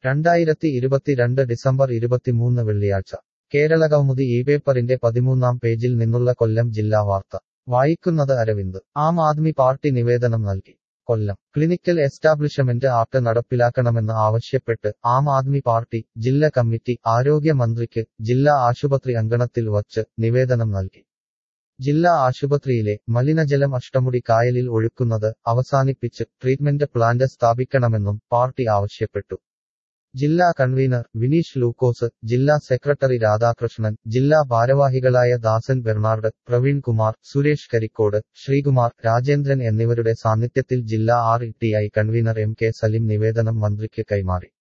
രണ്ടായിരത്തി ഇരുപത്തിരണ്ട് ഡിസംബർ ഇരുപത്തിമൂന്ന് വെള്ളിയാഴ്ച കേരളകൗമുദി ഈ പേപ്പറിന്റെ പതിമൂന്നാം പേജിൽ നിന്നുള്ള കൊല്ലം ജില്ലാ വാർത്ത വായിക്കുന്നത് അരവിന്ദ് ആം ആദ്മി പാർട്ടി നിവേദനം നൽകി കൊല്ലം ക്ലിനിക്കൽ എസ്റ്റാബ്ലിഷമെന്റ് ആക്ട് നടപ്പിലാക്കണമെന്ന് ആവശ്യപ്പെട്ട് ആം ആദ്മി പാർട്ടി ജില്ലാ കമ്മിറ്റി ആരോഗ്യമന്ത്രിക്ക് ജില്ലാ ആശുപത്രി അങ്കണത്തിൽ വച്ച് നിവേദനം നൽകി ജില്ലാ ആശുപത്രിയിലെ മലിനജലം അഷ്ടമുടി കായലിൽ ഒഴുക്കുന്നത് അവസാനിപ്പിച്ച് ട്രീറ്റ്മെന്റ് പ്ലാന്റ് സ്ഥാപിക്കണമെന്നും പാർട്ടി ആവശ്യപ്പെട്ടു ജില്ലാ കൺവീനർ വിനീഷ് ലൂക്കോസ് ജില്ലാ സെക്രട്ടറി രാധാകൃഷ്ണൻ ജില്ലാ ഭാരവാഹികളായ ദാസൻ ബെർണാർഡ് പ്രവീൺ കുമാർ സുരേഷ് കരിക്കോട് ശ്രീകുമാർ രാജേന്ദ്രൻ എന്നിവരുടെ സാന്നിധ്യത്തിൽ ജില്ലാ R E T I convener M K Salim നിവേദനം മന്ത്രിക്ക് കൈമാറി